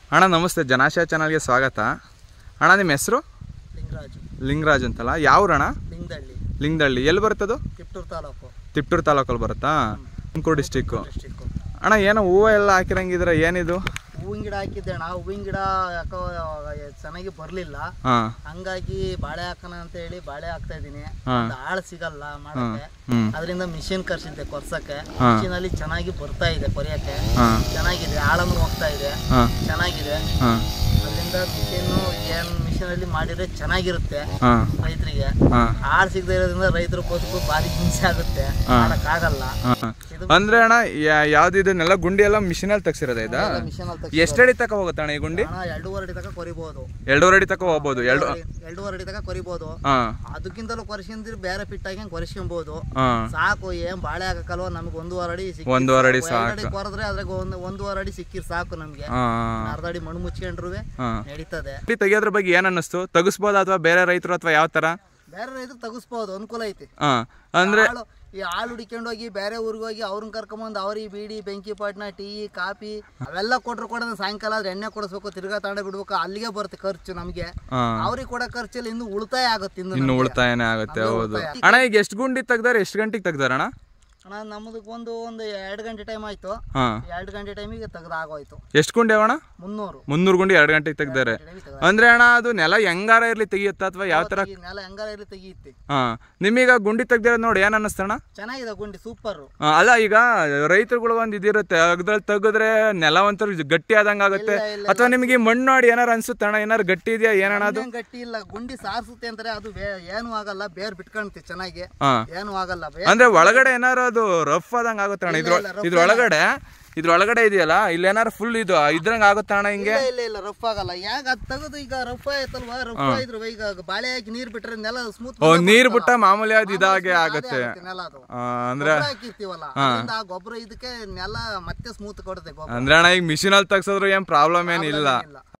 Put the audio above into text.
ಅಣ್ಣ ನಮಸ್ತೆ ಜನಾಶಯ ಚಾನಲ್ಗೆ ಸ್ವಾಗತ ಅಣ್ಣ ನಿಮ್ಮ ಹೆಸರು ಲಿಂಗರಾಜು ಲಿಂಗರಾಜ್ ಅಂತಲ್ಲ ಯಾವ್ರಣ ಲಿಂಗದಳ್ಳಿ ಲಿಂಗದಳ್ಳಿ ಎಲ್ಲಿ ಬರ್ತದು ತಿಪ್ಟೂರು ತಾಲೂಕು ತಿಪ್ಟೂರು ತಾಲೂಕಲ್ಲಿ ಬರುತ್ತಾ ತುಮಕೂರು ಡಿಸ್ಟಿಕ್ಕು ಡಿಸ್ಟಿಕ್ಕು ಅಣ್ಣ ಏನೋ ಹೂವು ಎಲ್ಲ ಹಾಕಿರಂಗಿದ್ರೆ ಏನಿದು ಹೂವಿನ ಗಿಡ ಹಾಕಿದ್ದೆ ಅಣ್ಣ ಹೂವಿನ ಗಿಡ ಯಾಕೋ ಚೆನ್ನಾಗಿ ಬರಲಿಲ್ಲ ಹಾಂ ಹಂಗಾಗಿ ಬಾಳೆ ಹಾಕೋಣ ಅಂತ ಹೇಳಿ ಬಾಳೆ ಹಾಕ್ತಾ ಇದೀನಿ ಹಾಂ ಅದು ಆಳು ಸಿಗಲ್ಲ ಮಾಡಕ್ಕೆ ಹ್ಞೂ ಅದರಿಂದ ಮಿಷಿನ್ ಕರ್ಸಿದ್ದೆ ಕೊರ್ಸಕ್ಕೆ ಹಾ. ಮಿಷಿನ್ ಅಲ್ಲಿ ಚೆನ್ನಾಗಿ ಬರ್ತಾ ಇದೆ ಕೊರಿಯಕ್ಕೆ ಹಾಂ ಚೆನ್ನಾಗಿದೆ ಆಳನ್ನು ಹೋಗ್ತಾ ಇದೆ ಹಾಂ ಚೆನ್ನಾಗಿದೆ ಹಾಂ ಅದರಿಂದ ಮಿಷಿನ್ ಏನ್ ಮಿಷಿನ್ ಅಲ್ಲಿ ಮಾಡಿದ್ರೆ ಚೆನ್ನಾಗಿರುತ್ತೆ ಹಾಂ ರೈತರಿಗೆ ಹಾಂ ಆಳು ಸಿಗದೆ ಇರೋದ್ರಿಂದ ರೈತರ ಬದುಕು ಭಾರಿ ಹಿಂಸೆ ಆಗುತ್ತೆ ಹಾ. ಮಾಡಕ್ಕಾಗಲ್ಲ ಹಾಂ ಇದು ಅಂದ್ರೆ ಅಣ್ಣ ಯಾ- ಯಾವ್ದು ಇದನ್ನೆಲ್ಲ ಗುಂಡಿ ಎಲ್ಲ ಮಿಷಿನಲ್ಲಿ ತೆಗ್ಸಿರೋದ ಇದಾ ಮಿಷನ್ ಅಲ್ಲಿ ಎಷ್ಟಡಿ ತಕ ಹೋಗುತ್ತೆ ಅಣ್ಣ ಈ ಗುಂಡಿ ಹಣ ಎರಡೂವರೆ ಅಡಿ ತನಕ ಕೊರಿಬಹುದು ಎರಡೂವರೆ ಅಡಿ ತಕ ಹೋಗ್ಬೋದು ಎರಡು ಎರಡೂವರೆ ಅಡಿ ತನಕ ಕೊರಿಬಹುದು ಹಾಂ ಅದಕ್ಕಿಂತಲೂ ಕೊರಿಸ್ಕೊಂಡ್ರೆ ಬೇರೆ ಫಿಟ್ ಆಗಿ ಕೊರಿಸ್ಕೊಬಹುದು ಹಾಂ ಸಾಕು ಏನ್ ಬಾಳೆ ಹಾಕಲ್ವ ನಮ್ಗೆ ಒಂದೂವರೆ ಅಡಿ ಸಿಕ್ಕಿ ಒಂದೂವರೆ ಅಡಿ ಎರಡು ಅಡಿ ಕೊರೆದ್ರೆ ಅದ್ರಾಗ ಒಂದು ಒಂದೂವರೆ ಅಡಿ ಸಿಕ್ಕಿರ್ ಸಾಕು ನಮ್ಗೆ ಹಾಂ ಅರ್ಧ ಅಡಿ ಮಣ್ಣು ಮುಚ್ಕೊಂಡ್ರು ಹಾಂ ನಡೀತದೆ ಗುಂಡಿ ತೆಗಿಯೋದ್ರ ಬಗ್ಗೆ ಏನ್ ಅನ್ನಿಸ್ತು ತೆಗಿಸ್ಬೋದಾ ಅಥವಾ ಬೇರೆ ರೈತರು ಅಥವಾ ಯಾವ ಥರ ಬೇರೆ ರೈತರು ತಗಸ್ಬಹುದು ಅನುಕೂಲ ಐತಿ ಹಾಂ ಅಂದ್ರೆ ಆಳು ಈ ಹಾಲು ಹುಡಿಕೊಂಡು ಹೋಗಿ ಬೇರೆ ಊರಿಗೆ ಹೋಗಿ ಅವ್ರನ್ನ ಕರ್ಕೊಂಬಂದು ಅವ್ರಿಗೆ ಬೀಡಿ ಬೆಂಕಿ ಪಟ್ನ ಟೀ ಕಾಫಿ ಅವೆಲ್ಲ ಕೊಟ್ರು ಕೊಡೋದು ಸಾಯಂಕಾಲ ಆದ್ರೆ ಎಣ್ಣೆ ಕೊಡಿಸ್ಬೇಕು ತಿರ್ಗಾ ತಾಂಡ ಬಿಡ್ಬೇಕು ಅಲ್ಲಿಗೆ ಬರುತ್ತೆ ಖರ್ಚು ನಮ್ಗೆ ಹಾಂ ಅವ್ರಿಗೆ ಕೊಡೋ ಖರ್ಚಲ್ಲಿ ಇನ್ನು ಉಳಿತಾಯ ಆಗುತ್ತೆ ಇನ್ನು ಇನ್ನು ನಮ್ಗೆ. ಉಳಿತಾಯನೇ ಆಗುತ್ತೆ ನಮ್ಗೆ ಹೌದು ಉಳಿತಾಯ. ಅಣ್ಣ ಈಗ ಎಷ್ಟು ಗುಂಡಿ ತೆಗ್ದಾರೆ ಎಷ್ಟು ಗಂಟೆಗೆ ತೆಗ್ದಾರ ಅಣ್ಣ ಅಣ್ಣ ನಮ್ಮದಕ್ಕೆ ಒಂದು ಒಂದು ಎರಡು ಗಂಟೆ ಟೈಮ್ ಆಯ್ತು ಹಾಂ ಎರಡು ಗಂಟೆ ಟೈಮಿಗೆ ತೆಗ್ದು ಆಗೋಯ್ತು ಎಷ್ಟು ಗುಂಡಿ ಅಣ್ಣ ಮುನ್ನೂರು ಮುನ್ನೂರು ಗುಂಡಿ ಎರಡು ಗಂಟೆಗೆ ತೆಗ್ದಾರೆ ಟೈಮಿಗೆ ತೆಗ್ದು ಅಂದ್ರೆ ಅಣ್ಣ ಅದು ನೆಲ ಹೆಂಗಾರ ಇರ್ಲಿ ತೆಗಿಯುತ್ತಾ ಅಥವಾ ಯಾವ ಥರ ಈ ನೆಲ ಹೆಂಗಾರ ಇರ್ಲಿ ತೆಗಿಯುತ್ತೆ ಹಾಂ ನಿಮೀಗ ಗುಂಡಿ ತೆಗ್ದಿರೋದು ನೋಡಿ ಏನು ಅನ್ನಿಸ್ತಣ್ಣ ಚೆನ್ನಾಗಿದೆ ಗುಂಡಿ ಸೂಪರ್ ಆ, ಅಲ್ಲ ಈಗ ರೈತರುಗಳು ಒಂದು ಇದಿರುತ್ತೆ ಅದ್ರಲ್ಲಿ ತೆಗೆದ್ರೆ ನೆಲ ಒಂಥರ ಗಟ್ಟಿ ಆದಂಗೆ ಆಗುತ್ತೆ ಇಲ್ಲ, ಇಲ್ಲ, ಅಥವಾ ನಿಮಗೆ ಈ ಮಣ್ಣು ನೋಡಿ ಏನಾರು ಅನ್ಸುತ್ತೆ ಅಣ್ಣ ಏನಾರು ಗಟ್ಟಿ ಇದೆಯಾ ಏನಣ್ಣ ಅದು ಏನ್ ಗಟ್ಟಿ ಇಲ್ಲ ಗುಂಡಿ ಸಾರಿಸುತ್ತೆ ಅಂದ್ರೆ ಅದು ಬೇ- ಏನು ಆಗಲ್ಲ ಬೇರ್ ಬಿಟ್ಕೊಂತೆ ಚೆನ್ನಾಗಿ ಹಾಂ ಏನು ಆಗಲ್ಲ ಬೇ- ಅಂದ್ರೆ ಒಳಗಡೆ ಏನಾರು ಅದು ರಫ್ ಆದಂಗೆ ಆಗುತ್ತೆ ಅಣ್ಣ ಇದ್ರ ಇಲ್ಲ, rough ಇದ್ರೊಳಗಡೆ ಇದ್ರೊಳಗಡೆ ಇದೆಯಲ್ಲ ಇಲ್ಲಿ ಏನಾರು ಫುಲ್ ಇದು ಇದ್ರಂಗೆ ಆಗುತ್ತೆ ಅಣ್ಣ ಹಿಂಗೆ ಇಲ್ಲ ಇಲ್ಲ ಇಲ್ಲ ರಫ್ ಆಗಲ್ಲ ಯಾಕ ಅದ್ ತೆಗೆದು ಈಗ ರಫ್ ಆಯ್ತಲ್ವಾ ರಫ್ ಆಯ್ದ್ರು ಈಗ ಬಾಳೆ ಹಾಕಿ ನೀರ್ ಬಿಟ್ರೆ ನೆಲ ಸ್ಮೂತ್ ಓ ನೀರು ಬಿಟ್ಟ ಮಾಮೂಲಿ ಅದು ಇದಾಗೆ ಆಗುತ್ತೆ ನೆಲ ಅದು ಆ, ಅಂದ್ರೆ ಗೊಬ್ಬರ ಹಾಕಿರ್ತೀವಲ್ಲ ಅದರಿಂದ ಆ ಗೊಬ್ಬರ ಇದಕ್ಕೆ ನೆಲ ಮತ್ತೆ ಸ್ಮೂತ್ ಕೊಡುತ್ತೆ ಗೊಬ್ಬರ ಅಂದ್ರೆ ಅಣ್ಣ ಈಗ ಮಿಷಿನಲ್ಲಿ ತೆಗ್ಸೋದ್ರು ಏನ್ ಪ್ರಾಬ್ಲಮ್ ಏನಿಲ್ಲ ಇಲ್ಲ